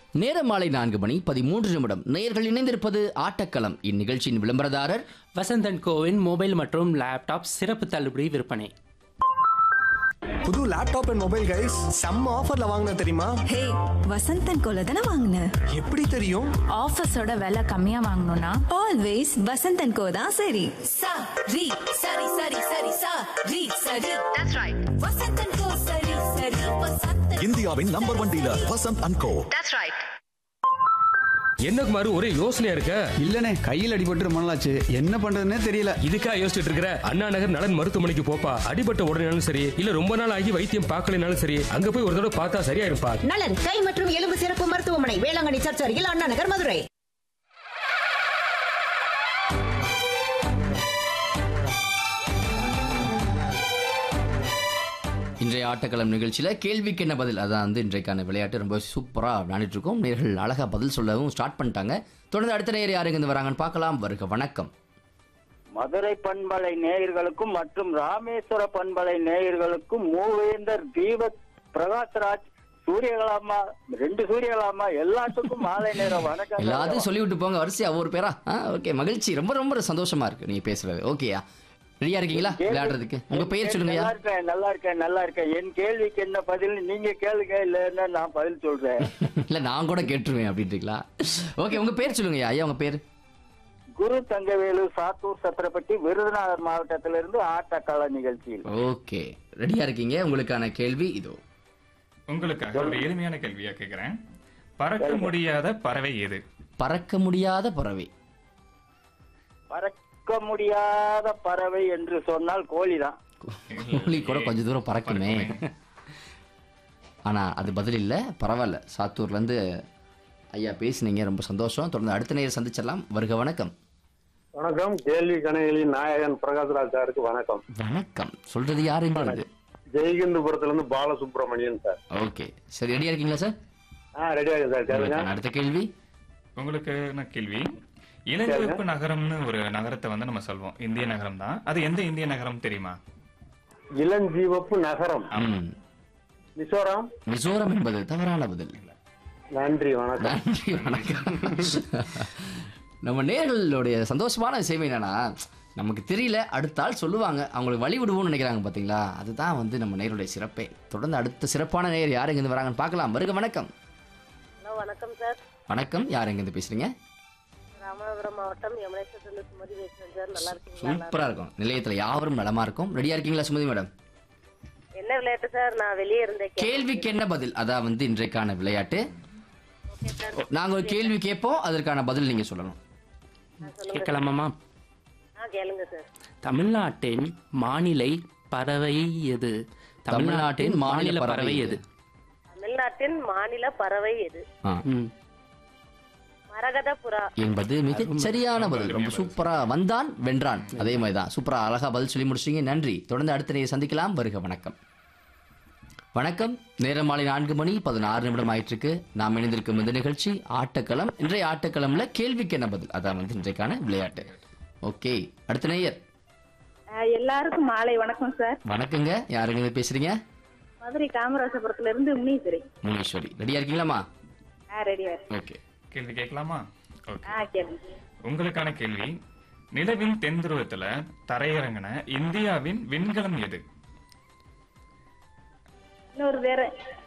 நேரம் மாலை நான்கு மணி பதிமூன்று நிமிடம் நேயர்கள் இணைந்திருப்பது ஆட்டக்களம் இந்நிகழ்ச்சியின் விளம்பரதாரர் வசந்தன் கோவின் மொபைல் மற்றும் லேப்டாப் சிறப்பு தள்ளுபடி விற்பனை புது லேப்டாப் அண்ட் மொபைல் கைஸ் செம்ம ஆஃபர்ல வாங்கின தெரியுமா ஹே வசந்தன் கோல தானே வாங்கின எப்படி தெரியும் ஆஃபீஸோட விலை கம்மியா வாங்கணும்னா ஆல்வேஸ் வசந்தன் கோ தான் சரி sa ri sari sari sari sa ri sari that's right vasantan ko sari sari vasantan இந்தியாவின் number one dealer Vasanth and Co that's right என்ன குமார் ஒரே யோசனையா இருக்க இல்லனே கையில் அடிபட்டு ரொம்ப நாளாச்சு என்ன பண்றதுன்னே தெரியல இதுக்கா யோசிச்சுட்டு இருக்கிற அண்ணா நகர் நலன் மருத்துவமனைக்கு போப்பா அடிபட்ட உடனேனாலும் சரி இல்ல ரொம்ப நாள் ஆகி வைத்தியம் பார்க்கலைனாலும் சரி அங்க போய் ஒரு தடவை பார்த்தா சரியா இருப்பா நலன் கை மற்றும் எலும்பு சிறப்பு மருத்துவமனை வேளாங்கண்ணி சர்ச் அருகில் அண்ணா நகர் மதுரை இன்றைய ஆட்டக்களம் நிகழ்ச்சியில் கேள்விக்கு என்ன பதில் அதான் வந்து இன்றைக்கான விளையாட்டு ரொம்ப சூப்பராக விளையாண்டுட்டு இருக்கோம் நேர்கள் அழகாக பதில் சொல்லவும் ஸ்டார்ட் பண்ணிட்டாங்க தொடர்ந்து அடுத்த நேயர் யாருங்க இருந்து வராங்கன்னு பார்க்கலாம் வருக வணக்கம் மதுரை பண்பலை நேயர்களுக்கும் மற்றும் ராமேஸ்வர பண்பலை நேயர்களுக்கும் மூவேந்தர் தீபக் பிரகாஷ்ராஜ் சூரியகலாமா ரெண்டு சூரியகலாமா எல்லாத்துக்கும் மாலை நேரம் வணக்கம் எல்லாத்தையும் சொல்லிவிட்டு போங்க வரிசையா ஒவ்வொரு பேரா ஆ ஓகே மகிழ்ச்சி ரொம்ப ரொம்ப சந்தோஷமா இருக்கு நீங்க பேசுறது ஓகேயா ரெடியா இருக்கீங்களா விளையாடுறதுக்கு உங்க பெயர் சொல்லுங்கய்யா நல்லா இருக்கேன் நல்லா இருக்கேன் நல்லா இருக்கேன் என் கேள்விக்கு என்ன பதில் நீங்க கேளுங்க இல்லைன்னா நான் பதில் சொல்றேன் இல்ல நான் கூட கேட்டுருவேன் அப்படின்றீங்களா ஓகே உங்க பேர் சொல்லுங்கய்யா ஐயா உங்க பேர் குரு தங்கவேலு சாத்தூர் சத்திரப்பட்டி விருதுநகர் மாவட்டத்திலிருந்து ஆட்டக்கலை நிகழ்ச்சியில் ஓகே ரெடியா இருக்கீங்க உங்களுக்கான கேள்வி இதோ உங்களுக்காக ஒரு எளிமையான கேள்வியா கேக்குறேன் பறக்க முடியாத பறவை எது பறக்க முடியாத பறவை பறக்க முடியாத பறவை என்று சொன்னால் கோழிதான் கோழி கூட கொஞ்ச தூரம் பறக்குமே ஆனா அது பதில் இல்ல பரவாயில்ல சாத்தூர்ல இருந்து ஐயா பேசுனீங்க ரொம்ப சந்தோஷம் தொடர்ந்து அடுத்த நேரம் சந்திச்சிடலாம் வருக வணக்கம் வணக்கம் கேள்வி கணைகளி நாயகன் பிரகாஷ்ராஜ் சாருக்கு வணக்கம் வணக்கம் சொல்றது யாருங்கிறது ஜெய்கந்தபுரத்துல இருந்து பாலசுப்ரமணியன் சார் ஓகே சரி ரெடியா இருக்கீங்களா சார் ஆ ரெடியா இருக்கு சார் கேளுங்க உங்களுக்கான அடுத்த கேள்வி உங்களுக்கு நான் கேள்வி இளஞ்சிவப்பு நகரம்னு ஒரு நகரத்தை வந்து நம்ம சொல்வோம் இந்திய நகரம் தான் அது எந்த இந்திய நகரம் தெரியுமா இளஞ்சீவப்பு நகரம் ம். மிசோரம் மிசோரம் என்பது தவறான பதில் நன்றி வணக்கம் நன்றி வணக்கம் நம்ம நேர்களுடைய சந்தோஷமான சேவை என்னன்னா நமக்கு தெரியல அடுத்த ஆள் சொல்லுவாங்க அவங்களுக்கு வழி விடுவோம்னு நினைக்கிறாங்க பாத்தீங்களா அதுதான் வந்து நம்ம நேருடைய சிறப்பே தொடர்ந்து அடுத்த சிறப்பான நேயர் யார் இருந்து வராங்கன்னு பார்க்கலாம் வருக வணக்கம் ஹலோ வணக்கம் சார் வணக்கம் யார் இருந்து பேசுறீங்க ராமநாதபுரம் மாவட்டம் யமுனேஸ்வரத்துல சுமதி பேசுறேன் சார் நல்லா இருக்கீங்களா சூப்பரா இருக்கும் நிலையத்துல யாவரும் நலமா இருக்கும் ரெடியா இருக்கீங்களா சுமதி மேடம் என்ன விளையாட்டு சார் நான் வெளியே இருந்தேன் கே- கேள்விக்கு என்ன பதில் அதான் வந்து இன்றைக்கான விளையாட்டு நாங்க ஒரு கேள்வி கேட்போம் அதற்கான பதில் நீங்க சொல்லணும் கேட்கலாமாமா ஆ கேளுங்க சார் தமிழ்நாட்டின் மாநில பறவை எது தமிழ்நாட்டின் மாநில பறவை எது? தமிழ்நாட்டின் மாநில பறவை எது ஆ. மரகத புறா என்பது மிகச் சரியான பதில் ரொம்ப சூப்பரா வந்தான் வென்றான் அதே மாதிரி தான் சூப்பரா அழகா பதில் சொல்லி முடிச்சிங்க நன்றி தொடர்ந்து அடுத்த நேரம் சந்திக்கலாம் வருக வணக்கம் வணக்கம் நேரம் மாலை நான்கு மணி பதினாறு நிமிடம் ஆயிட்டு இருக்கு நாம் இணைந்திருக்கும் இந்த நிகழ்ச்சி ஆட்டக்களம் இன்றைய ஆட்டக்களம்ல கேள்விக்கு என்ன பதில் அதான் வந்து இன்றைக்கான விளையாட்டு ஓகே அடுத்த நேயர் எல்லாருக்கும் மாலை வணக்கம் சார் வணக்கங்க யாருங்க இருந்து பேசுறீங்க மதுரை காமராசபுரத்துல இருந்து முனீஸ்வரி முனீஸ்வரி ரெடியா இருக்கீங்களாமா ஆ ரெடியா ஓகே கேள்வி கேட்கலாமா ஓகே ஆ கேளுங்க உங்களுக்கான கேள்வி நிலவின் தென் துருவத்துல தரையிறங்கின இந்தியாவின் விண்கலம் எது இன்னொரு வேற